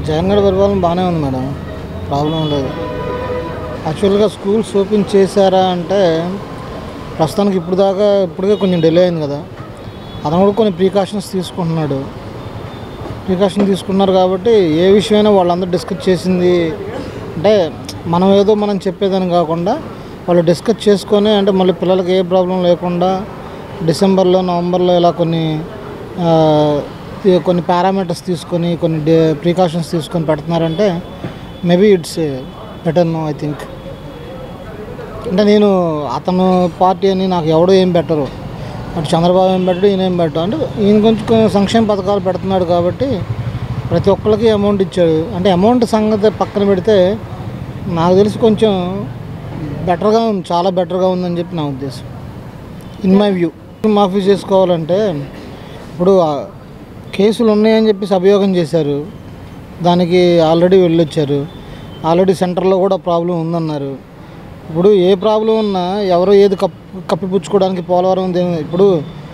జగన్ గారి పరిపాలన బాగానే ఉంది మేడం ప్రాబ్లం లేదు యాక్చువల్గా స్కూల్స్ ఓపెన్ చేశారా అంటే ప్రస్తుతానికి ఇప్పుడు దాకా ఇప్పటికే కొంచెం డిలే అయింది కదా అతను కూడా కొన్ని ప్రికాషన్స్ తీసుకుంటున్నాడు ప్రికాషన్ తీసుకున్నారు కాబట్టి ఏ విషయమైనా వాళ్ళందరూ డిస్కస్ చేసింది అంటే మనం ఏదో మనం చెప్పేదని కాకుండా వాళ్ళు డిస్కస్ చేసుకొని అంటే మళ్ళీ పిల్లలకి ఏ ప్రాబ్లం లేకుండా డిసెంబర్లో నవంబర్లో ఇలా కొన్ని ఆ, ఈ కొన్ని పారామీటర్స్ తీసుకొని కొన్ని ప్రికాషన్స్ తీసుకొని పెడుతున్నారంటే maybe it's better no I think అంటే నేను అతను పార్టీ అని నాకు ఎవడో ఏం పెట్టరు అటు చంద్రబాబు ఏం పెట్టడు ఈయన ఏం పెట్టడు అంటే ఈయన కొంచెం కొన్ని సంక్షేమ పథకాలు పెడుతున్నాడు కాబట్టి ప్రతి ఒక్కరికి అమౌంట్ ఇచ్చాడు అంటే అమౌంట్ సంగతి పక్కన పెడితే నాకు తెలిసి కొంచెం బెటర్గా ఉంది చాలా బెటర్గా ఉందని చెప్పి నా ఉద్దేశం ఇన్ మై వ్యూ మాఫీ చేసుకోవాలంటే ఇప్పుడు ఆ కేసులు ఉన్నాయని చెప్పి అభియోగం చేశారు దానికి ఆల్రెడీ వెళ్ళొచ్చారు ఆల్రెడీ సెంటర్లో కూడా ప్రాబ్లం ఉందన్నారు ఇప్పుడు ఏ ప్రాబ్లం ఉన్నా ఎవరో ఏది కప్ కప్పిపుచ్చుకోవడానికి పోలవరం దేని ఇప్పుడు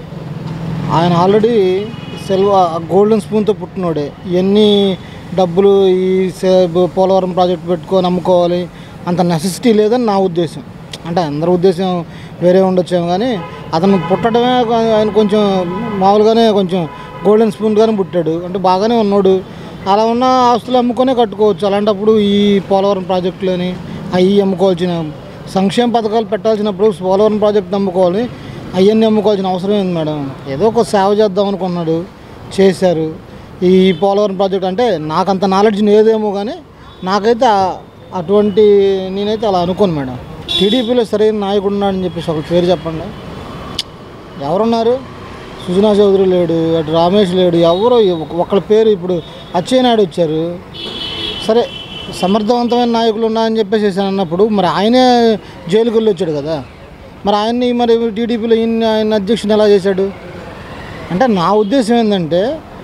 ఆయన ఆల్రెడీ సెల్వ గోల్డెన్ స్పూన్తో పుట్టినోడే ఇవన్నీ డబ్బులు ఈ సే- పోలవరం ప్రాజెక్ట్ పెట్టుకొని అమ్ముకోవాలి అంత నెసెసిటీ లేదని నా ఉద్దేశం అంటే అందరి ఉద్దేశం వేరే ఉండొచ్చేమో కానీ అతను పుట్టడమే ఆయన కొంచెం మామూలుగానే కొంచెం గోల్డెన్ స్పూన్గానే పుట్టాడు అంటే బాగానే ఉన్నాడు అలా ఉన్న ఆస్తులు అమ్ముకొనే కట్టుకోవచ్చు అలాంటప్పుడు ఈ పోలవరం ప్రాజెక్టులని అవి అమ్ముకోవాల్సిన సంక్షేమ పథకాలు పెట్టాల్సినప్పుడు పోలవరం ప్రాజెక్ట్ అమ్ముకోవాలి అవన్నీ అమ్ముకోవాల్సిన అవసరం ఏంది మేడం ఏదో ఒక సేవ చేద్దాం అనుకున్నాడు చేశారు ఈ పోలవరం ప్రాజెక్ట్ అంటే నాకు అంత నాలెడ్జ్ లేదేమో కానీ నాకైతే ఆ- అటువంటి నేనైతే అలా అనుకోను మేడం టీడీపీలో సరైన నాయకుడు ఉన్నాడని చెప్పేసి ఒక పేరు చెప్పండి ఎవరున్నారు సుజనా చౌదరి లేడు అటు రమేష్ లేడు ఎవరో ఒకళ్ళ పేరు ఇప్పుడు అచ్చెన్నాయుడు వచ్చారు సరే సమర్థవంతమైన నాయకులు ఉన్నారని చెప్పేసి అన్నప్పుడు మరి ఆయనే జైలుకి వెళ్ళి వచ్చాడు కదా మరి ఆయన్ని మరి టీడీపీలో ఈయన ఆయన అధ్యక్షుని ఎలా చేశాడు అంటే నా ఉద్దేశం ఏంటంటే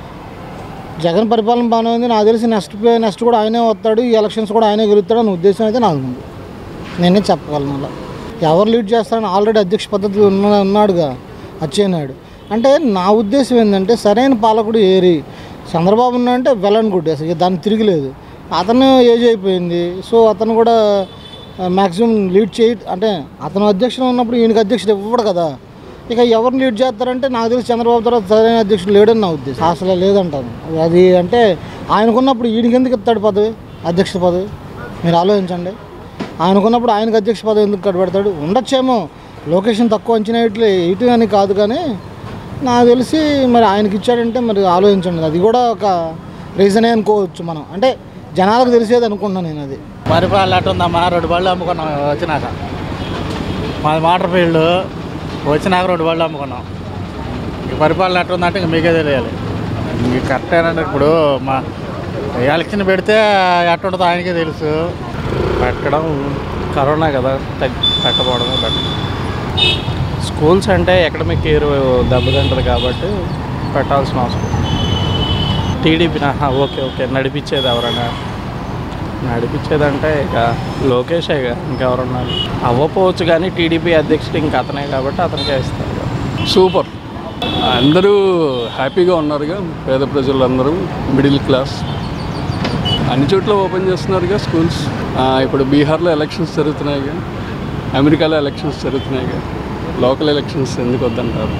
జగన్ పరిపాలన బాగానే ఉంది నాకు తెలిసి నెక్స్ట్ పే- నెక్స్ట్ కూడా ఆయనే వస్తాడు ఈ ఎలక్షన్స్ కూడా ఆయనే గెలుస్తాడు అనే ఉద్దేశం అయితే నాకు ఉంది నేనే చెప్పగలను అలా ఎవరు లీడ్ చేస్తారని ఆల్రెడీ అధ్యక్ష పద్ధతి ఉన్న ఉన్నాడుగా అచ్చెన్నాయుడు అంటే నా ఉద్దేశం ఏంటంటే సరైన పాలకుడు ఏరి చంద్రబాబు ఉన్నా అంటే వెల్ అండ్ గుడ్ అసలు దాన్ని తిరిగిలేదు అతను ఏజ్ అయిపోయింది సో అతను కూడా మ్యాక్సిమం లీడ్ చేయ అంటే అతను అధ్యక్షుడు ఉన్నప్పుడు ఈయనకి అధ్యక్షుడు ఇవ్వడు కదా ఇక ఎవరిని లీడ్ చేస్తారంటే నాకు తెలిసి చంద్రబాబు తర్వాత సరైన అధ్యక్షుడు లేడని నా ఉద్దేశం అసలు లేదంటాను అది అంటే ఆయనకున్నప్పుడు ఈయనకి ఎందుకు ఇస్తాడు పదవి అధ్యక్ష పదవి మీరు ఆలోచించండి ఆయనకున్నప్పుడు ఆయనకు అధ్యక్ష పదవి ఎందుకు కట్టబెడతాడు ఉండొచ్చేమో లొకేషన్ తక్కువ అంచనా ఇట్లా ఇటు అని కాదు కానీ నాకు తెలిసి మరి ఆయనకి ఇచ్చాడంటే మరి ఆలోచించండి అది కూడా ఒక రీజనే అనుకోవచ్చు మనం అంటే జనాలకు తెలిసేది అనుకుంటున్నాను నేను అది పరిపాలన ఎట్టుందమ్మా రెండు బళ్ళు అమ్ముకున్నాం వచ్చినాక మాది మోటార్ ఫీల్డ్ వచ్చినాక రెండు బళ్ళు అమ్ముకున్నాం ఈ పరిపాలన ఎట్టుందంటే ఇంక మీకే తెలియాలి ఇంక కరెక్టేనండి ఇప్పుడు మా ఎలక్షన్ పెడితే ఎట్టుంటుందో ఆయనకే తెలుసు పెట్టడం కరోనా కదా తగ్గి పెట్టకపోవడమే బెటర్ స్కూల్స్ అంటే ఎకడమిక్ ఇయర్ దెబ్బతింటుంది కాబట్టి పెట్టాల్సిన అవసరం టీడీపీ ఓకే ఓకే నడిపించేది ఎవరైనా నడిపించేదంటే ఇక లోకేషే ఇక ఇంకెవరున్నారు అవ్వపోవచ్చు కానీ టీడీపీ అధ్యక్షుడు ఇంక అతనే కాబట్టి అతనికే ఇస్తారు సూపర్ అందరూ హ్యాపీగా ఉన్నారుగా పేద ప్రజలందరూ మిడిల్ క్లాస్ అన్ని చోట్ల ఓపెన్ చేస్తున్నారుగా స్కూల్స్ ఆ, ఇప్పుడు బీహార్లో ఎలక్షన్స్ జరుగుతున్నాయిగా అమెరికాలో ఎలక్షన్స్ జరుగుతున్నాయిగా లోకల్ ఎలక్షన్స్ ఎందుకు వద్దంటారు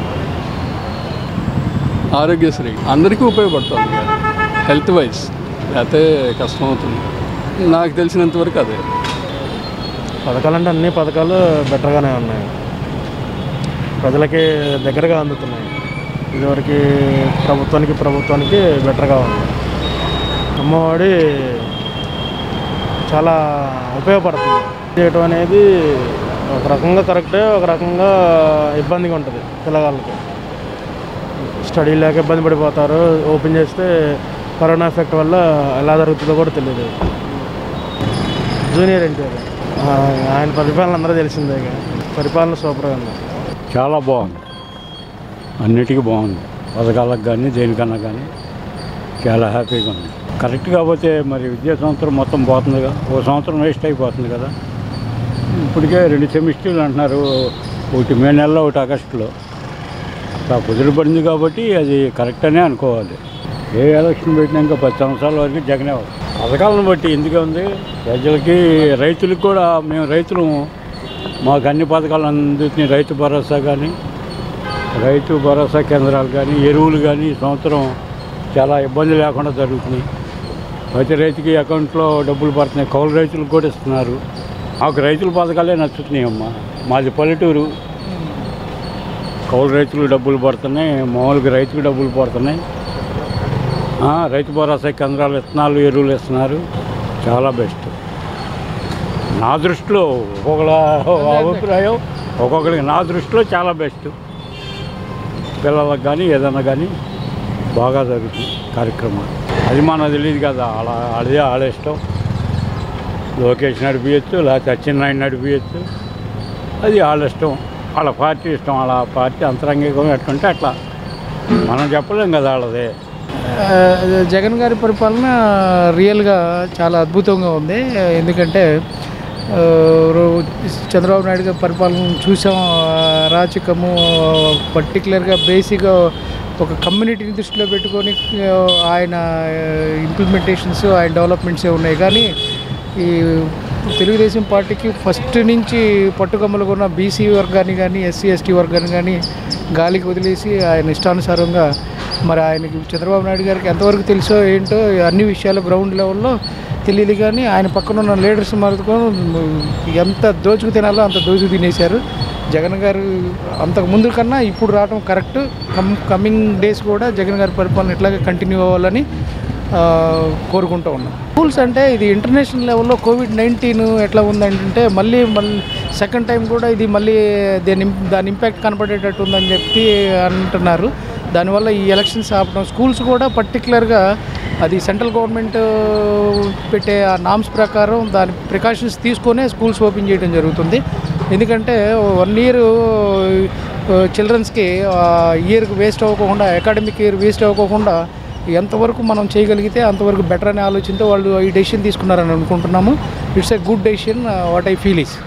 ఆరోగ్యశ్రీ అందరికీ ఉపయోగపడుతుంది కదా హెల్త్ వైజ్ లేకపోతే కష్టం అవుతుంది నాకు తెలిసినంత వరకు అదే పథకాలు అంటే అన్ని పథకాలు బెటర్గానే ఉన్నాయి ప్రజలకి దగ్గరగా అందుతున్నాయి ఇదివరకు ప్రభుత్వానికి ప్రభుత్వానికి బెటర్గా ఉంది అమ్మఒడి చాలా ఉపయోగపడుతుంది చేయటం అనేది ఒక రకంగా కరెక్టే ఒక రకంగా ఇబ్బందిగా ఉంటుంది పిల్లగాళ్ళకి స్టడీ లేక ఇబ్బంది పడిపోతారు ఓపెన్ చేస్తే కరోనా ఎఫెక్ట్ వల్ల ఎలా జరుగుతుందో కూడా తెలియదు జూనియర్ ఎన్టీఆర్ ఆ, ఆయన పరిపాలన అందరూ తెలిసిందే ఇక. పరిపాలన సూపర్గా ఉంది చాలా బాగుంది అన్నిటికీ బాగుంది పథకాలకు కానీ దేనికన్నా కానీ చాలా హ్యాపీగా ఉంది కరెక్ట్ కాకపోతే మరి విద్యా సంవత్సరం మొత్తం పోతుందిగా ఓ సంవత్సరం వేస్ట్ అయిపోతుంది కదా ఇప్పటికే రెండు సెమిస్టర్లు అంటున్నారు ఒకటి మే నెలలో ఒకటి ఆగస్టులో అట్లా కుదిరిపడింది కాబట్టి అది కరెక్ట్ అనే అనుకోవాలి ఏ ఎలక్షన్ పెట్టినా ఇంకా పది సంవత్సరాల వరకు జగనే వస్తుంది. పథకాలను బట్టి ఎందుకు ఉంది ప్రజలకి రైతులకు కూడా మేము రైతులు మాకు అన్ని పథకాలు అందుతున్నాయి రైతు భరోసా కానీ రైతు భరోసా కేంద్రాలు కానీ ఎరువులు కానీ ఈ సంవత్సరం చాలా ఇబ్బంది లేకుండా జరుగుతున్నాయి ప్రతి రైతుకి అకౌంట్లో డబ్బులు పడుతున్నాయి కౌలు రైతులకు కూడా ఇస్తున్నారు మాకు రైతుల పథకాలే నచ్చుతున్నాయి అమ్మా మాది పల్లెటూరు కౌలు రైతులు డబ్బులు పడుతున్నాయి మామూలుగా రైతుకు డబ్బులు పడుతున్నాయి ఆ, రైతు భరోసా కేంద్రాలు విత్తనాలు ఎరువులు ఇస్తున్నారు చాలా బెస్ట్ నా దృష్టిలో ఒక్కొక్కల అభిప్రాయం ఒక్కొక్కరికి నా దృష్టిలో చాలా బెస్ట్ పిల్లలకు కానీ ఏదైనా కానీ బాగా జరుగుతుంది కార్యక్రమాలు అది మనకు తెలియదు కదా అలా అదే వాళ్ళ ఇష్టం లోకేష్ నడిపించచ్చు లేకపోతే అచ్చెన్నాయుడు నడిపించచ్చు అది వాళ్ళ ఇష్టం వాళ్ళ పార్టీ ఇష్టం వాళ్ళ పార్టీ అంతరంగికం ఎట్లుంటే అట్లా మనం చెప్పలేం కదా వాళ్ళదే ఆ, జగన్ గారి పరిపాలన రియల్గా చాలా అద్భుతంగా ఉంది ఎందుకంటే ఆ, రో- చంద్రబాబు నాయుడు గారి పరిపాలన చూసాం ఆ, రాచకము పర్టికులర్గా బేసిక్గా ఒక కమ్యూనిటీని దృష్టిలో పెట్టుకొని ఆ, ఆయన ఇంప్లిమెంటేషన్స్ ఆయన డెవలప్మెంట్సే ఉన్నాయి కానీ ఈ తెలుగుదేశం పార్టీకి ఫస్ట్ నుంచి పట్టుకొమ్మలు ఉన్న బీసీ వర్గాన్ని కానీ ఎస్సీ ఎస్టీ వర్గాన్ని కానీ గాలికి వదిలేసి ఆయన ఇష్టానుసారంగా మరి ఆయనకి చంద్రబాబు నాయుడు గారికి ఎంతవరకు తెలుసో ఏంటో అన్ని విషయాలు గ్రౌండ్ లెవెల్లో తెలియదు కానీ ఆయన పక్కన ఉన్న లీడర్స్ మాత్రం ఎంత దోచుకు తినాలో అంత దోచుకు తినేశారు జగన్ గారు అంతకు ముందు కన్నా ఇప్పుడు రావడం కరెక్ట్ కమ్ కమింగ్ డేస్ కూడా జగన్ గారి పరిపాలన ఇట్లాగే కంటిన్యూ అవ్వాలని ఆ, కోరుకుంటూ ఉన్నాం స్కూల్స్ అంటే ఇది ఇంటర్నేషనల్ లెవెల్లో కోవిడ్ నైన్టీన్ ఎట్లా ఉందంటే మళ్ళీ మళ్ళీ సెకండ్ టైం కూడా ఇది మళ్ళీ దాని దాని ఇంపాక్ట్ కనపడేటట్టు ఉందని చెప్పి అంటున్నారు దానివల్ల ఈ ఎలక్షన్స్ ఆపడం స్కూల్స్ కూడా పర్టికులర్గా అది సెంట్రల్ గవర్నమెంట్ పెట్టే ఆ నామ్స్ ప్రకారం దాని ప్రికాషన్స్ తీసుకొనే స్కూల్స్ ఓపెన్ చేయడం జరుగుతుంది ఎందుకంటే వన్ ఇయర్ చిల్డ్రన్స్కి ఇయర్కి వేస్ట్ అవ్వకుండా అకాడమిక్ ఇయర్ వేస్ట్ అవ్వకుండా ఎంతవరకు మనం చేయగలిగితే అంతవరకు బెటర్ అనే ఆలోచనతో వాళ్ళు ఈ డెసిషన్ తీసుకున్నారని అనుకుంటున్నాము it's a good decision what I feel is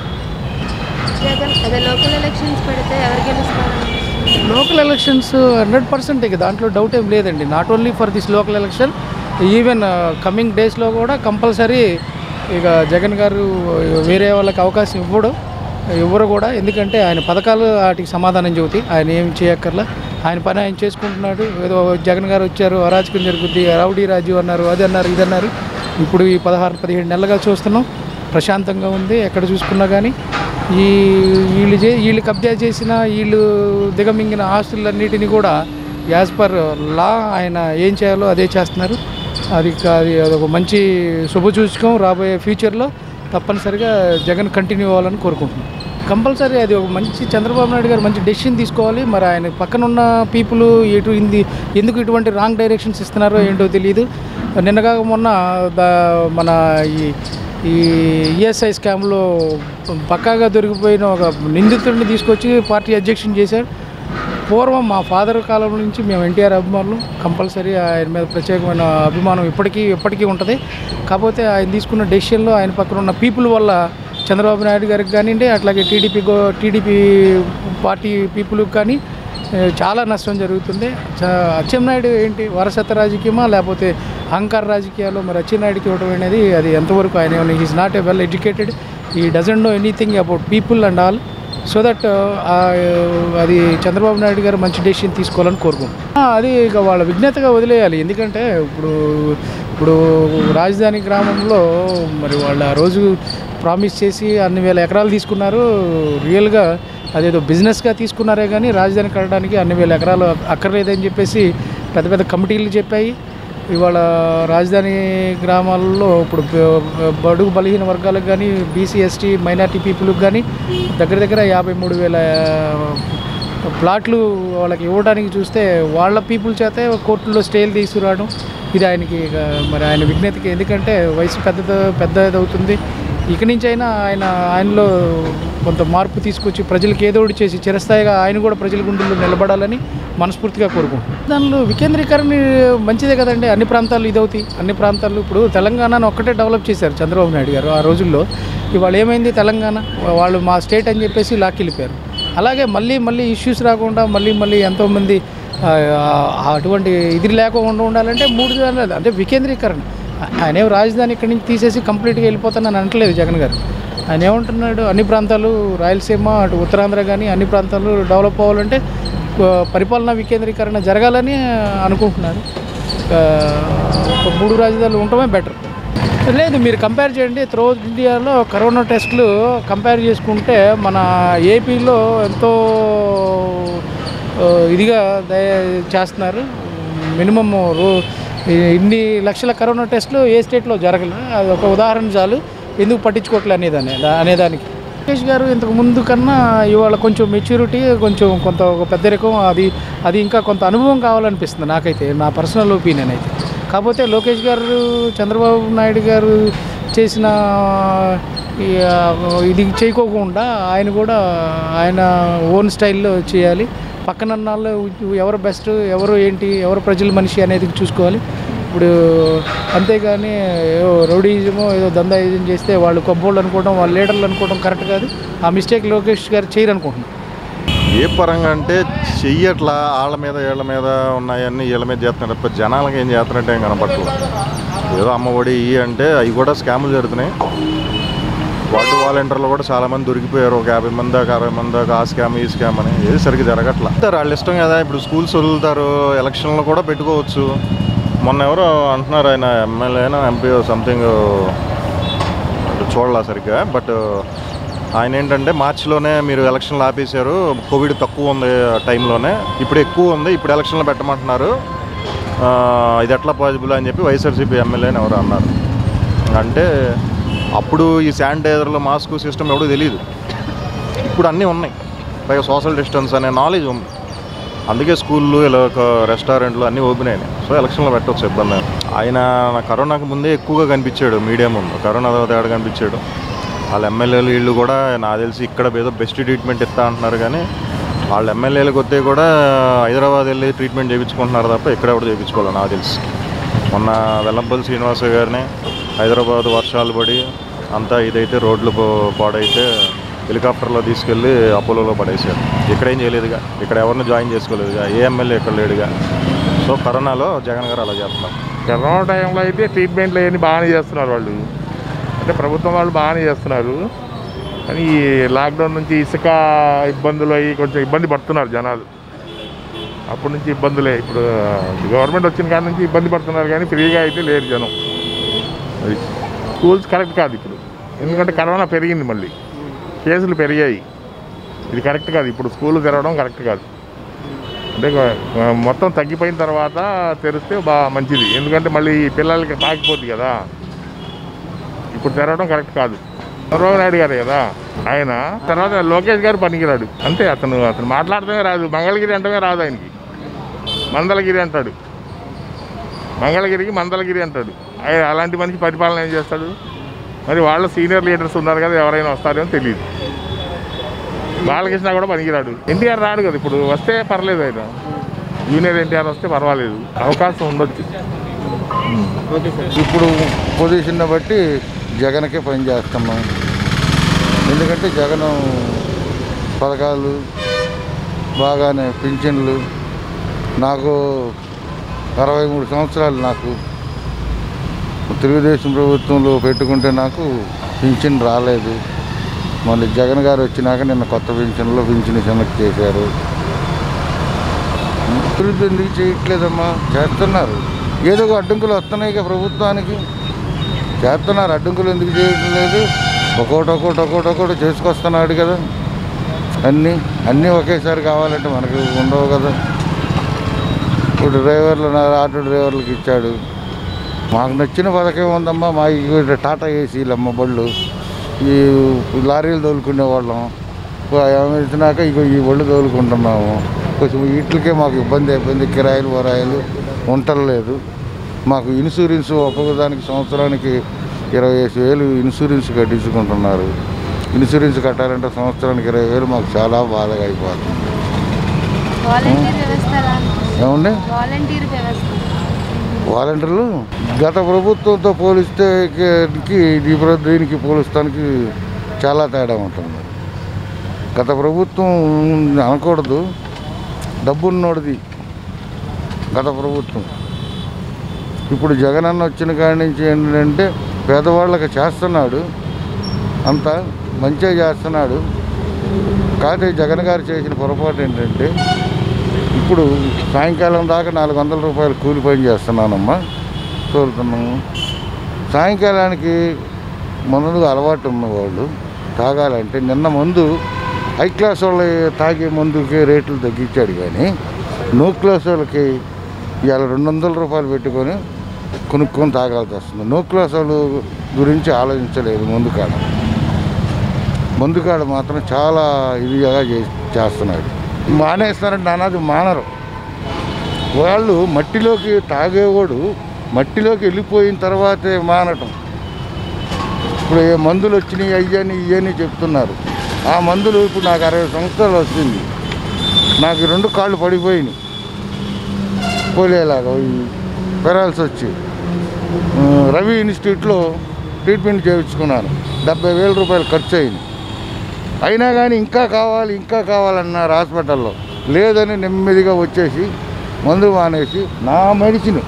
Jagan అదే లోకల్ ఎలక్షన్స్ పెడితే ఎవరు గెలుస్తారు లోకల్ ఎలక్షన్స్ హండ్రెడ్ పర్సెంట్ ఇక దాంట్లో డౌట్ ఏం లేదండి not only for this local election even coming డేస్లో కూడా కంపల్సరీ ఇక జగన్ గారు వేరే వాళ్ళకి అవకాశం ఇవ్వడు ఇవ్వరు కూడా ఎందుకంటే ఆయన పథకాలు వాటికి సమాధానం చెబుతాయి ఆయన ఏం చేయక్కర్లా ఆయన పని ఆయన చేసుకుంటున్నాడు ఏదో జగన్ గారు వచ్చారు అరాచకం జరుగుద్ది రౌడీ రాజు అన్నారు అది అన్నారు ఇది అన్నారు ఇప్పుడు ఈ పదహారు పదిహేడు నెలలుగా చూస్తున్నాం ప్రశాంతంగా ఉంది ఎక్కడ చూసుకున్నా కానీ ఈ వీళ్ళు చే వీళ్ళు కబ్జా చేసిన వీళ్ళు దిగమింగిన ఆస్తులన్నిటిని కూడా యాజ్ పర్ లా ఆయన ఏం చేయాలో అదే చేస్తున్నారు అది కా- అది అదొక మంచి శుభసూచకం రాబోయే ఫ్యూచర్లో తప్పనిసరిగా జగన్ కంటిన్యూ అవ్వాలని కోరుకుంటున్నాను కంపల్సరీ అది ఒక మంచి చంద్రబాబు నాయుడు గారు మంచి డెసిషన్ తీసుకోవాలి మరి ఆయన పక్కన ఉన్న పీపుల్ ఎటు ఇంది ఎందుకు ఇటువంటి రాంగ్ డైరెక్షన్స్ ఇస్తున్నారో ఏంటో తెలియదు నిన్నగా మొన్న దా- మన ఈ ఈ ఈఎస్ఐ స్కామ్లో పక్కాగా దొరికిపోయిన ఒక నిందితుడిని తీసుకొచ్చి పార్టీ అధ్యక్షుని చేశారు పూర్వం మా ఫాదర్ కాలం నుంచి మేము ఎన్టీఆర్ అభిమానులు కంపల్సరీ ఆయన మీద ప్రత్యేకమైన అభిమానం ఇప్పటికీ ఎప్పటికీ ఉంటుంది కాకపోతే ఆయన తీసుకున్న డెసిషన్లో ఆయన పక్కన ఉన్న పీపుల్ వల్ల చంద్రబాబు నాయుడు గారికి కానివ్వండి అట్లాగే టీడీపీ గో టీడీపీ పార్టీ పీపుల్కి కానీ ఏ, చాలా నష్టం జరుగుతుంది చ- అచ్చెన్నాయుడు ఏంటి వరసత్వ రాజకీయమా లేకపోతే అహంకార రాజకీయాలు మరి అచ్చెన్నాయుడికి ఇవ్వడం అనేది అది ఎంతవరకు ఆయన is not a well educated he doesn't know anything about people and all so that అది చంద్రబాబు నాయుడు గారు మంచి డెసిషన్ తీసుకోవాలని కోరుకుంటున్నాను అది ఇక వాళ్ళ విజ్ఞతగా వదిలేయాలి ఎందుకంటే ఇప్పుడు ఇప్పుడు రాజధాని గ్రామంలో మరి వాళ్ళు ఆ రోజు ప్రామిస్ చేసి అన్ని వేల ఎకరాలు తీసుకున్నారు రియల్గా అదేదో బిజినెస్గా తీసుకున్నారే కానీ రాజధాని కట్టడానికి అన్ని వేల ఎకరాలు అక్కర్లేదని చెప్పేసి పెద్ద పెద్ద కమిటీలు చెప్పాయి ఇవాళ రాజధాని గ్రామాల్లో ఇప్పుడు బ- బడుగు బలహీన వర్గాలకు కానీ బీసీ ఎస్టీ మైనార్టీ పీపుల్కి కానీ దగ్గర దగ్గర యాభై మూడు వేల ప్లాట్లు వాళ్ళకి ఇవ్వడానికి చూస్తే వాళ్ళ పీపుల్ చేతే కోర్టులో స్టేలు తీసుకురావడం ఇది ఆయనకి ఇక మరి ఆయన విజ్ఞతకి ఎందుకంటే వయసు పెద్ద పెద్ద అవుతుంది ఇక నుంచి అయినా ఆయన ఆయనలో కొంత మార్పు తీసుకొచ్చి ప్రజలకు ఏదో ఒకటి చేసి చిరస్థాయిగా ఆయన కూడా ప్రజల గుండెల్లో నిలబడాలని మనస్ఫూర్తిగా కోరుకుంటున్నాను దానిలో వికేంద్రీకరణ మంచిదే కదండి అన్ని ప్రాంతాలు ఇదవుతాయి అన్ని ప్రాంతాలు ఇప్పుడు తెలంగాణను ఒక్కటే డెవలప్ చేశారు చంద్రబాబు నాయుడు గారు ఆ రోజుల్లో ఇవాళ ఏమైంది తెలంగాణ వాళ్ళు మా స్టేట్ అని చెప్పేసి లాక్కెళ్ళిపోయారు అలాగే మళ్ళీ మళ్ళీ ఇష్యూస్ రాకుండా మళ్ళీ మళ్ళీ ఎంతోమంది ఆ, ఆ, అటువంటి ఇది లేకుండా ఉండాలంటే మూడు జిల్లాలు అంటే వికేంద్రీకరణ ఆయన ఏం రాజధాని ఇక్కడి నుంచి తీసేసి కంప్లీట్గా వెళ్ళిపోతానని అనట్లేదు జగన్ గారు ఆయన ఏమంటున్నాడు అన్ని ప్రాంతాలు రాయలసీమ అటు ఉత్తరాంధ్ర కానీ అన్ని ప్రాంతాలు డెవలప్ అవ్వాలంటే ఆ, పరిపాలనా వికేంద్రీకరణ జరగాలని అనుకుంటున్నారు ఆ, ఒక మూడు రాజధానులు ఉండటమే బెటర్ లేదు మీరు కంపేర్ చేయండి త్రూ ఇండియాలో కరోనా టెస్టులు కంపేర్ చేసుకుంటే మన ఏపీలో ఎంతో ఆ, ఇదిగా దయ చేస్తున్నారు మినిమమ్ రో ఇన్ని లక్షల కరోనా టెస్టులు ఏ స్టేట్లో జరగలేదు అది ఒక ఉదాహరణ చాలు ఎందుకు పట్టించుకోవట్లే అనేదాన్ని దా- అనేదానికి లోకేష్ గారు ఇంతకు ముందు కన్నా ఇవాళ కొంచెం మెచ్యూరిటీ కొంచెం కొంత ఒక పెద్దరికం అది అది ఇంకా కొంత అనుభవం కావాలనిపిస్తుంది నాకైతే నా పర్సనల్ ఒపీనియన్ అయితే కాకపోతే లోకేష్ గారు చంద్రబాబు నాయుడు గారు చేసిన ఈ, ఆ, ఇది చేయకోకుండా ఆయన కూడా ఆయన ఓన్ స్టైల్లో చేయాలి పక్కన వాళ్ళు ఎవరు బెస్ట్ ఎవరు ఏంటి ఎవరు ప్రజల మనిషి అనేది చూసుకోవాలి ఇప్పుడు అంతేగాని ఏదో రౌడీజమో ఏదో దందాయిజం చేస్తే వాళ్ళు కొబ్బోళ్ళు అనుకోవడం వాళ్ళు లీడర్లు అనుకోవడం కరెక్ట్ కాదు ఆ మిస్టేక్ లోకేష్ గారు చేయరు అనుకుంటున్నాను ఏ పరంగా అంటే చెయ్యట్లా వాళ్ళ మీద వీళ్ళ మీద ఉన్నాయన్నీ వీళ్ళ మీద చేస్తున్నారు తప్ప జనాలకి ఏం చేస్తున్నట్టు ఏం కనపడలేదు ఏదో అమ్మ ఒడి ఇవి అంటే అవి కూడా స్కాములు జరుగుతున్నాయి వార్డు వాలంటీర్లు కూడా చాలా మంది దొరికిపోయారు ఒక యాభై మంది దాకా అరవై మంది దాకా ఆ స్కామ్ ఈ స్కామ్ అని ఏది సరిగ్గా జరగట్లా అంటారు వాళ్ళ ఇష్టం కదా ఇప్పుడు స్కూల్స్ వదులుతారు ఎలక్షన్లో కూడా పెట్టుకోవచ్చు మొన్న ఎవరో అంటున్నారు ఆయన ఎమ్మెల్యేనా ఎంపీ సంథింగ్ చూడలా సరిగ్గా బట్ ఆయన ఏంటంటే మార్చిలోనే మీరు ఎలక్షన్లు ఆపేశారు కోవిడ్ తక్కువ ఉంది ఆ టైంలోనే ఇప్పుడు ఎక్కువ ఉంది ఇప్పుడు ఎలక్షన్లు పెట్టమంటున్నారు ఆ, ఇది ఎట్లా పాసిబుల్ అని చెప్పి వైఎస్ఆర్సీపీ ఎమ్మెల్యేని ఎవరు అన్నారు అంటే అప్పుడు ఈ శానిటైజర్లు మాస్క్ సిస్టమ్ ఎవడో తెలియదు ఇప్పుడు అన్నీ ఉన్నాయి పైగా సోషల్ డిస్టెన్స్ అనే నాలెడ్జ్ ఉంది అందుకే స్కూళ్ళు ఇలా ఒక రెస్టారెంట్లు అన్నీ ఓపెన్ అయినాయి సో ఎలక్షన్లో పెట్టవచ్చు ఇబ్బంది ఏం. ఆయన నా కరోనాకు ముందే ఎక్కువగా కనిపించాడు మీడియా ముందు కరోనా తర్వాత ఏడ కనిపించాడు వాళ్ళ ఎమ్మెల్యేలు వీళ్ళు కూడా నాకు తెలిసి ఇక్కడ ఏదో బెస్ట్ ట్రీట్మెంట్ ఇస్తా అంటున్నారు కానీ వాళ్ళ ఎమ్మెల్యేలకు వస్తే కూడా హైదరాబాద్ వెళ్ళి ట్రీట్మెంట్ చేయించుకుంటున్నారు తప్ప ఇక్కడ ఎవరు చేయించుకోవాలి నాకు తెలిసి మొన్న వెల్లంపల్లి శ్రీనివాస గారిని హైదరాబాద్ వర్షాలు పడి అంతా ఇదైతే రోడ్లు పో- పాడైతే హెలికాప్టర్లో తీసుకెళ్ళి అపోలోలో పడేశారు ఇక్కడ ఏం చేయలేదుగా ఇక్కడ ఎవరిని జాయిన్ చేసుకోలేదుగా ఏ ఎమ్మెల్యే ఇక్కడ లేడుగా సో కరోనాలో జగన్ గారు అలా చేస్తున్నారు కరోనా టైంలో అయితే ట్రీట్మెంట్లు అవన్నీ బాగానే చేస్తున్నారు వాళ్ళు అంటే ప్రభుత్వం వాళ్ళు బాగానే చేస్తున్నారు కానీ ఈ లాక్డౌన్ నుంచి ఇసుక ఇబ్బందులు అయ్యి కొంచెం ఇబ్బంది పడుతున్నారు జనాలు అప్పటి నుంచి ఇబ్బందులే ఇప్పుడు గవర్నమెంట్ వచ్చిన కాడ నుంచి ఇబ్బంది పడుతున్నారు కానీ ఫ్రీగా అయితే లేరు జనం అది స్కూల్స్ కరెక్ట్ కాదు ఇప్పుడు ఎందుకంటే కరోనా పెరిగింది మళ్ళీ కేసులు పెరిగాయి ఇది కరెక్ట్ కాదు ఇప్పుడు స్కూల్ తెరవడం కరెక్ట్ కాదు అంటే ఆ, మొత్తం తగ్గిపోయిన తర్వాత తెరిస్తే బాగా మంచిది ఎందుకంటే మళ్ళీ ఈ పిల్లలకి తాకిపోద్ది కదా ఇప్పుడు తెరవడం కరెక్ట్ కాదు చంద్రబాబు నాయుడు గారు కదా ఆయన తర్వాత లోకేష్ గారు పనికిరాడు అంతే అతను అతను మాట్లాడటమే రాదు మంగళగిరి అంటమే రాదు ఆయనకి మందలగిరి అంటాడు మంగళగిరికి మందలగిరి అంటాడు ఆయన అలాంటి మనిషి పరిపాలన ఏం చేస్తాడు మరి వాళ్ళ సీనియర్ లీడర్స్ ఉన్నారు కదా ఎవరైనా వస్తారేమో తెలియదు బాలకృష్ణ కూడా పనికిరాడు ఎన్టీఆర్ రాడు కదా ఇప్పుడు వస్తే పర్లేదు ఆయన జూనియర్ ఎన్టీఆర్ వస్తే పర్వాలేదు అవకాశం ఉండొచ్చు ఇప్పుడు పొజిషన్ బట్టి జగన్కే పని చేస్తున్నాం ఎందుకంటే జగన్ పథకాలు బాగానే పింఛన్లు నాకు అరవై మూడు సంవత్సరాలు నాకు తెలుగుదేశం ప్రభుత్వంలో పెట్టుకుంటే నాకు పింఛన్ రాలేదు మళ్ళీ జగన్ గారు వచ్చినాక నిన్న కొత్త పింఛన్లో పింఛన్ వెనక్కి చేశారు అభివృద్ధి ఎందుకు చేయట్లేదమ్మా చేస్తున్నారు ఏదో ఒక అడ్డంకులు వస్తున్నాయి ఇక ప్రభుత్వానికి చేస్తున్నారు అడ్డంకులు ఎందుకు చేయడం లేదు ఒక్కోటి ఒక్కోటి ఒక్కోటి ఒక్కోటి చేసుకొస్తున్నాడు కదా అన్నీ అన్నీ ఒకేసారి కావాలంటే మనకి ఉండవు కదా ఇప్పుడు డ్రైవర్లు నా ఆటో డ్రైవర్లకు ఇచ్చాడు మాకు నచ్చిన పథకం ఉందమ్మా మా ఈ టాటా ఏసీలు అమ్మ బళ్ళు ఈ లారీలు తోలుకునే వాళ్ళం ఇచ్చినాక ఇక ఈ బళ్ళు తోలుకుంటున్నాము కొంచెం వీటికే మాకు ఇబ్బంది అయిపోయింది కిరాయిలు వరాయిలు ఉండలేదు మాకు ఇన్సూరెన్స్ ఒక్కొక్క దానికి సంవత్సరానికి ఇరవై ఐదు వేలు ఇన్సూరెన్స్ కట్టించుకుంటున్నారు ఇన్సూరెన్స్ కట్టాలంటే సంవత్సరానికి ఇరవై వేలు మాకు చాలా బాధగా అయిపోతుంది వాలంటీర్ వ్యవస్థ ఎలా అనిపిస్తుంది? ఏమండి వాలంటీర్ వ్యవస్థ వాలంటీర్లు గత ప్రభుత్వంతో పోలిస్తే కి- ఈ ప్ర- దీనికి పోలిస్తానికి చాలా తేడా ఉంటుంది గత ప్రభుత్వం అనకూడదు డబ్బున్నోడిది గత ప్రభుత్వం ఇప్పుడు జగనన్న వచ్చిన కాడి నుంచి ఏంటంటే పేదవాళ్ళకి చేస్తున్నాడు అంత మంచిగా చేస్తున్నాడు కాకపోతే జగన్ గారు చేసిన పొరపాటు ఏంటంటే ఇప్పుడు సాయంకాలం దాకా నాలుగు వందల రూపాయలు కూలి పని చేస్తున్నానమ్మా తోలుతున్నాము సాయంకాలానికి మందుకు అలవాటు ఉన్నవాళ్ళు తాగాలంటే నిన్న మందు హై క్లాస్ వాళ్ళ తాగే మందుకి రేట్లు తగ్గించాడు కానీ నో క్లాస్ వాళ్ళకి ఇవాళ రెండు వందల రూపాయలు పెట్టుకొని కొనుక్కొని తాగాల్సి వస్తుంది నో క్లాస్ వాళ్ళ గురించి ఆలోచించలేదు ముందు కాడ ముందు కాడ మాత్రం చాలా ఇదిగా చే చేస్తున్నాడు మానేస్తారంటే అన్నది మానరు వాళ్ళు మట్టిలోకి తాగేవాడు మట్టిలోకి వెళ్ళిపోయిన తర్వాతే మానటం ఇప్పుడు ఏ మందులు వచ్చినాయి అయ్యని ఇయ్యని చెప్తున్నారు ఆ మందులు ఇప్పుడు నాకు అరవై సంవత్సరాలు వచ్చింది నాకు రెండు కాళ్ళు పడిపోయినాయి పోలేలాగా పెరాల్సి వచ్చి ఆ, రవి ఇన్స్టిట్యూట్లో ట్రీట్మెంట్ చేయించుకున్నాను డెబ్బై వేల రూపాయలు ఖర్చు అయింది అయినా కానీ ఇంకా కావాలి ఇంకా కావాలన్నారు హాస్పిటల్లో లేదని నెమ్మదిగా వచ్చేసి మందు మానేసి నా మెడిసిన్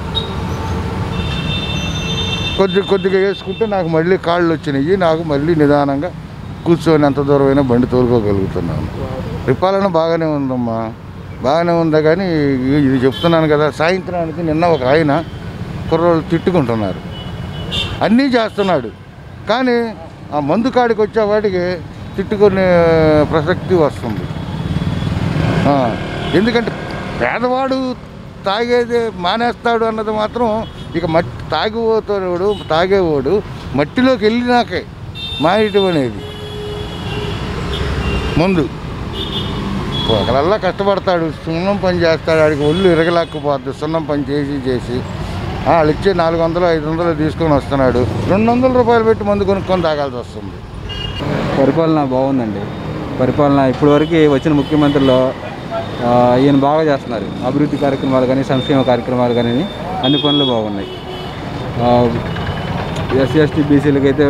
కొద్ది కొద్దిగా వేసుకుంటే నాకు మళ్ళీ కాళ్ళు వచ్చినాయి నాకు మళ్ళీ నిదానంగా కూర్చొని ఎంత దూరమైనా బండి తోలుకోగలుగుతున్నాను పరిపాలన బాగానే ఉందమ్మా బాగానే ఉందా కానీ ఇ- ఇది చెప్తున్నాను కదా సాయంత్రానికి నిన్న ఒక ఆయన కుర్రోళ్ళు తిట్టుకుంటున్నారు అన్నీ చేస్తున్నాడు కానీ ఆ మందు కాడికి వచ్చేవాడికి తిట్టుకునే ప్రసక్తి వస్తుంది ఆ, ఎందుకంటే పేదవాడు తాగేది మానేస్తాడు అన్నది మాత్రం ఇక మట్టి తాగిపోతాడు తాగేవాడు మట్టిలోకి వెళ్ళినాకే మానేయటం అనేది ముందు ఒకళ్ళల్లా కష్టపడతాడు సున్నం పని చేస్తాడు ఆడికి ఒళ్ళు ఇరగలేకపోద్ది సున్నం పని చేసి చేసి ఆ, వాళ్ళు ఇచ్చే నాలుగు వందలు ఐదు వందలు తీసుకొని వస్తున్నాడు రెండు వందల రూపాయలు పెట్టి మందు కొనుక్కొని తాగాల్సి వస్తుంది పరిపాలన బాగుందండి పరిపాలన ఇప్పటివరకు వచ్చిన ముఖ్యమంత్రిలో ఆ, ఈయన బాగా చేస్తున్నారు అభివృద్ధి కార్యక్రమాలు కానీ సంక్షేమ కార్యక్రమాలు కానీ అన్ని పనులు బాగున్నాయి ఎస్సీ ఎస్టీ బీసీలకి అయితే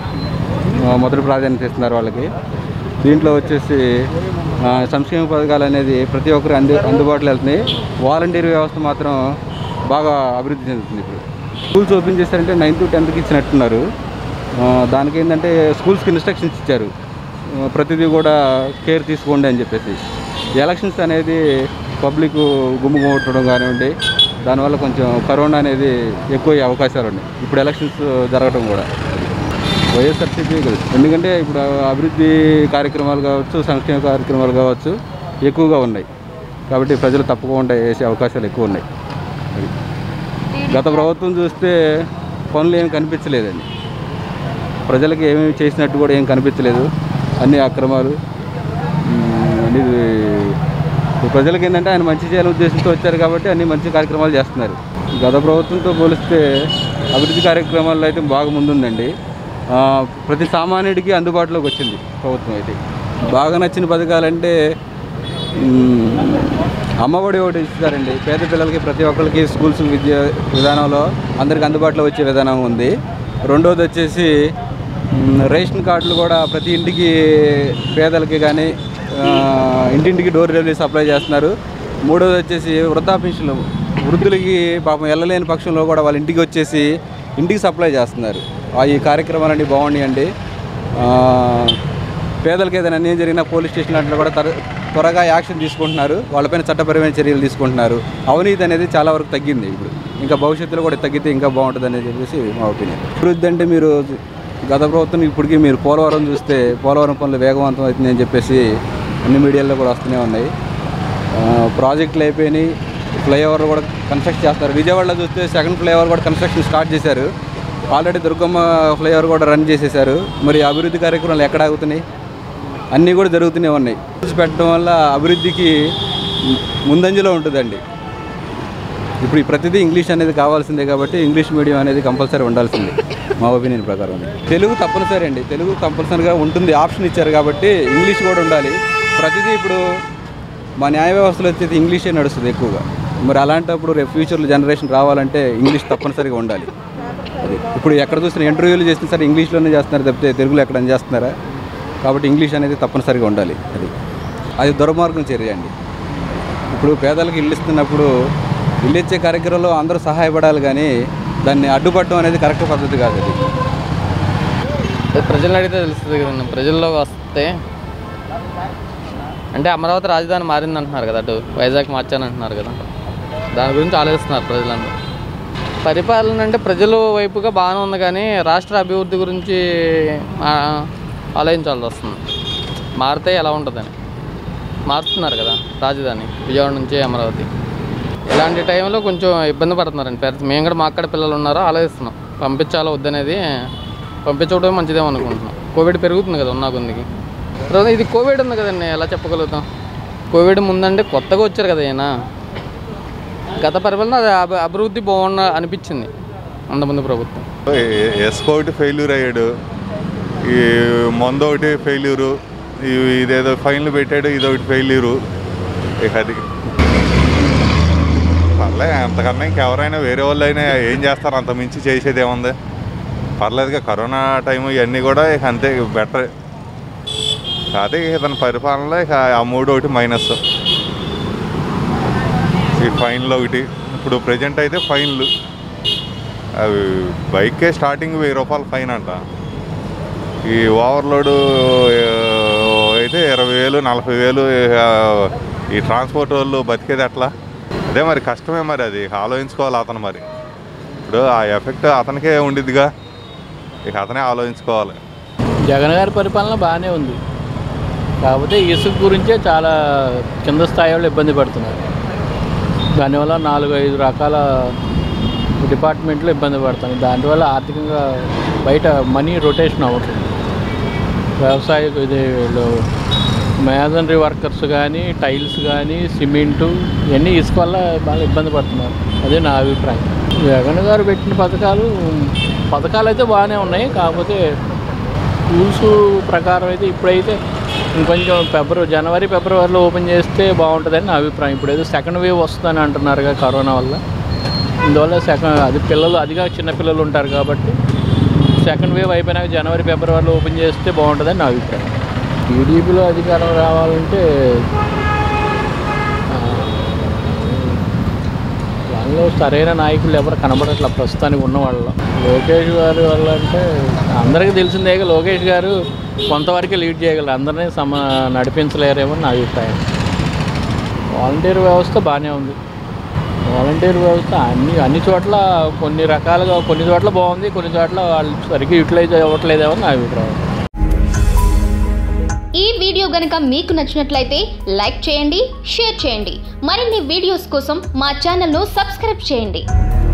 ఆ, మొదటి ప్రాధాన్యత ఇస్తున్నారు వాళ్ళకి దీంట్లో వచ్చేసి ఆ, సంక్షేమ పథకాలు అనేది ప్రతి ఒక్కరు అందు అందుబాటులో వెళ్తున్నాయి వాలంటీర్ వ్యవస్థ మాత్రం బాగా అభివృద్ధి చెందుతుంది ఇప్పుడు స్కూల్స్ ఓపెన్ చేశారంటే నైన్త్ టెన్త్కి ఇచ్చినట్టున్నారు ఆ, దానికి ఏంటంటే స్కూల్స్కి ఇన్స్ట్రక్షన్స్ ఇచ్చారు ఆ, ప్రతిదీ కూడా కేర్ తీసుకోండి అని చెప్పేసి ఎలక్షన్స్ అనేది పబ్లిక్ గుమ్ము కొట్టడం కానివ్వండి దానివల్ల కొంచెం కరోనా అనేది ఎక్కువ అయ్యే అవకాశాలు ఉన్నాయి ఇప్పుడు ఎలక్షన్స్ జరగడం కూడా వైఎస్ఆర్సీపీ గెలుస్తుంది. ఎందుకంటే ఇప్పుడు అభివృద్ధి కార్యక్రమాలు కావచ్చు సంక్షేమ కార్యక్రమాలు కావచ్చు ఎక్కువగా ఉన్నాయి కాబట్టి ప్రజలు తప్పకుండా వేసే అవకాశాలు ఎక్కువ ఉన్నాయి అది. గత ప్రభుత్వం చూస్తే పనులు ఏమి కనిపించలేదండి ప్రజలకు ఏమేమి చేసినట్టు కూడా ఏం కనిపించలేదు అన్ని అక్రమాలు ఉమ్, అన్ని ఇప్పుడు ప్రజలకు ఏంటంటే ఆయన మంచి చేయాలని ఉద్దేశంతో వచ్చారు కాబట్టి అన్ని మంచి కార్యక్రమాలు చేస్తున్నారు గత ప్రభుత్వంతో పోలిస్తే అభివృద్ధి కార్యక్రమాల్లో అయితే బాగా ముందుందండి ఆ, ప్రతి సామాన్యుడికి అందుబాటులోకి వచ్చింది ప్రభుత్వం అయితే బాగా నచ్చిన పథకాలంటే ఉమ్, అమ్మఒడి ఒకటి ఇస్తారండి పేద పిల్లలకి ప్రతి ఒక్కరికి స్కూల్స్ విద్య విధానంలో అందరికి అందుబాటులో వచ్చే విధానం ఉంది రెండోది వచ్చేసి మ్, రేషన్ కార్డులు కూడా ప్రతి ఇంటికి పేదలకి కానీ ఇంటింటికి డోర్ డెలివరీ సప్లై చేస్తున్నారు మూడోది వచ్చేసి వృద్ధా పెన్షన్లు వృద్ధులకి పాపం వెళ్ళలేని పక్షంలో కూడా వాళ్ళ ఇంటికి వచ్చేసి ఇంటికి సప్లై చేస్తున్నారు ఆ ఈ కార్యక్రమాలన్నీ బాగున్నాయండి ఆ, పేదలకు ఏదైనా అన్యాయం జరిగినా పోలీస్ స్టేషన్ లాంటిలో కూడా తర త్వరగా యాక్షన్ తీసుకుంటున్నారు వాళ్ళపైన చట్టపరమైన చర్యలు తీసుకుంటున్నారు అవినీతి అనేది చాలా వరకు తగ్గింది ఇప్పుడు ఇంకా భవిష్యత్తులో కూడా తగ్గితే ఇంకా బాగుంటుంది అనేది చెప్పేసి మా ఒపీనియన్ అభివృద్ధి అంటే మీరు గత ప్రభుత్వం ఇప్పటికీ మీరు పోలవరం చూస్తే పోలవరం పనులు వేగవంతం అవుతుందని చెప్పేసి అన్ని మీడియాల్లో కూడా వస్తూనే ఉన్నాయి ఆ, ప్రాజెక్టులు అయిపోయినాయి ఫ్లైఓవర్ కూడా కన్స్ట్రక్ట్ చేస్తారు విజయవాడలో చూస్తే సెకండ్ ఫ్లైఓవర్ కూడా కన్స్ట్రక్షన్ స్టార్ట్ చేశారు ఆల్రెడీ దుర్గమ్మ ఫ్లైఓవర్ కూడా రన్ చేసేసారు మరి అభివృద్ధి కార్యక్రమాలు ఎక్కడ ఆగుతున్నాయి అన్నీ కూడా జరుగుతూనే ఉన్నాయి స్కూల్స్ పెట్టడం వల్ల అభివృద్ధికి ముందంజలో ఉంటుందండి ఇప్పుడు ఈ ప్రతిదీ ఇంగ్లీష్ అనేది కావాల్సిందే కాబట్టి ఇంగ్లీష్ మీడియం అనేది కంపల్సరీ ఉండాల్సిందే మా ఒపీనియన్ ప్రకారం తెలుగు తప్పనిసరి అండి తెలుగు కంపల్సరీగా ఉంటుంది ఆప్షన్ ఇచ్చారు కాబట్టి ఇంగ్లీష్ కూడా ఉండాలి ప్రతిదీ ఇప్పుడు మా న్యాయ వ్యవస్థలో వచ్చేది ఇంగ్లీషే నడుస్తుంది ఎక్కువగా మరి అలాంటప్పుడు రేపు ఫ్యూచర్లో జనరేషన్ రావాలంటే ఇంగ్లీష్ తప్పనిసరిగా ఉండాలి అది ఇప్పుడు ఎక్కడ చూసినా ఇంటర్వ్యూలు చేసినా సరే ఇంగ్లీష్లోనే చేస్తున్నారు తప్పితే తెలుగులో ఎక్కడైనా చేస్తున్నారా కాబట్టి ఇంగ్లీష్ అనేది తప్పనిసరిగా ఉండాలి అది అది దుర్మార్గం చర్య అండి ఇప్పుడు పేదలకు ఇల్లు ఇస్తున్నప్పుడు ఇల్లు ఇచ్చే కార్యక్రమంలో అందరూ సహాయపడాలి కానీ దాన్ని అడ్డుపడడం అనేది కరెక్ట్ పద్ధతి కాదు అది అది ప్రజలను అడిగితే తెలుస్తుంది కదండి ప్రజల్లోకి వస్తే అంటే అమరావతి రాజధాని మారింది అంటున్నారు కదా అటు వైజాగ్ మార్చాను అంటున్నారు కదా దాని గురించి ఆలోచిస్తున్నారు ప్రజలందరూ పరిపాలన అంటే ప్రజల వైపుగా బాగానే ఉంది కానీ రాష్ట్ర అభివృద్ధి గురించి ఆ, ఆలోచించాల్సి వస్తుంది మారితే ఎలా ఉంటుందని మారుతున్నారు కదా రాజధాని విజయవాడ నుంచి అమరావతి ఇలాంటి టైంలో కొంచెం ఇబ్బంది పడుతున్నారండి పేరెంట్స్ మేము కూడా మా అక్కడ పిల్లలు ఉన్నారో ఆలోచిస్తున్నాం పంపించాలో వద్దనేది పంపించడం మంచిదేమో అనుకుంటున్నాం కోవిడ్ పెరుగుతుంది కదా ఉన్న కొద్దికి తర్వాత ఇది కోవిడ్ ఉంది కదండి ఎలా చెప్పగలుగుతాం కోవిడ్ ముందంటే కొత్తగా వచ్చారు కదా ఈయన గత పరిపాలన అది అభి- అభివృద్ధి బాగున్న అనిపించింది అంతమంది ప్రభుత్వం ఎస్కో ఒకటి ఫెయిల్యూర్ అయ్యాడు ఈ మందు ఒకటి ఫెయిల్యూరు ఈ- ఇదేదో ఫైన్లు పెట్టాడు ఇది ఒకటి ఫెయిల్యూరు ఇక అది పర్లే అంతకన్నా ఇంకెవరైనా వేరే వాళ్ళు అయినా ఏం చేస్తారు అంత మించి చేసేది ఏముంది పర్లేదుగా కరోనా టైం ఇవన్నీ కూడా ఇక అంతే బెటర్ అదే ఇతని పరిపాలనలో ఇక ఆ మూడు ఒకటి మైనస్ ఈ ఫైన్లు ఒకటి ఇప్పుడు ప్రజెంట్ అయితే ఫైన్లు అవి బైకే స్టార్టింగ్ వెయ్యి రూపాయలు ఫైన్ అంట ఈ ఓవర్లోడు అయితే ఇరవై వేలు నలభై వేలు ఆ, ఈ ట్రాన్స్పోర్ట్ వాళ్ళు బతికేది ఎట్లా అదే మరి కష్టమే మరి అది ఆలోచించుకోవాలి అతను మరి ఇప్పుడు ఆ ఎఫెక్ట్ అతనికే ఉండిద్దిగా ఇక అతనే ఆలోచించుకోవాలి జగన్ గారి పరిపాలన బాగానే ఉంది కాకపోతే ఇసుక గురించే చాలా కింద స్థాయి వాళ్ళు ఇబ్బంది పడుతున్నారు దానివల్ల నాలుగు ఐదు రకాల డిపార్ట్మెంట్లు ఇబ్బంది పడుతున్నాయి దానివల్ల ఆర్థికంగా బయట మనీ రొటేషన్ అవ్వట్లేదు వ్యవసాయ ఇది వీళ్ళు మేజనరీ వర్కర్స్ కానీ టైల్స్ కానీ సిమెంటు ఇవన్నీ ఇసుక వల్ల బాగా ఇబ్బంది పడుతున్నారు అదే నా అభిప్రాయం జగన్ గారు పెట్టిన పథకాలు పథకాలు అయితే బాగానే ఉన్నాయి కాకపోతే రూల్స్ ప్రకారం అయితే ఇప్పుడైతే ఇంకొంచెం ఫిబ్రవరి జనవరి ఫిబ్రవరిలో ఓపెన్ చేస్తే బాగుంటుందని నా అభిప్రాయం ఇప్పుడు ఏదో సెకండ్ వేవ్ వస్తుందని అంటున్నారుగా కరోనా వల్ల ఇందువల్ల సెకండ్ అది పిల్లలు అదిగా చిన్నపిల్లలు ఉంటారు కాబట్టి సెకండ్ వేవ్ అయిపోయినాక జనవరి ఫిబ్రవరిలో ఓపెన్ చేస్తే బాగుంటుందని నా అభిప్రాయం టీడీపీలో అధికారం రావాలంటే ఆ, వాళ్ళలో సరైన నాయకులు ఎవరు కనబడట్ల ప్రస్తుతానికి ఉన్న వాళ్ళలో లోకేష్ గారి వల్ల అంటే అందరికీ తెలిసిందే లోకేష్ గారు కొంతవరకే లీడ్ చేయగలరు అందరినీ సమ నడిపించలేరేమో నా అభిప్రాయం వాలంటీర్ వ్యవస్థ బాగానే ఉంది వాలంటీర్ వ్యవస్థ అన్ని అన్ని చోట్ల కొన్ని రకాలుగా కొన్ని చోట్ల బాగుంది కొన్ని చోట్ల వాళ్ళు సరిగ్గా యూటిలైజ్ అవ్వట్లేదేమో నా అభిప్రాయం ఈ వీడియో గనుక మీకు నచ్చినట్లయితే లైక్ చేయండి షేర్ చేయండి మరిన్ని వీడియోస్ కోసం మా ఛానల్ను సబ్స్క్రైబ్ చేయండి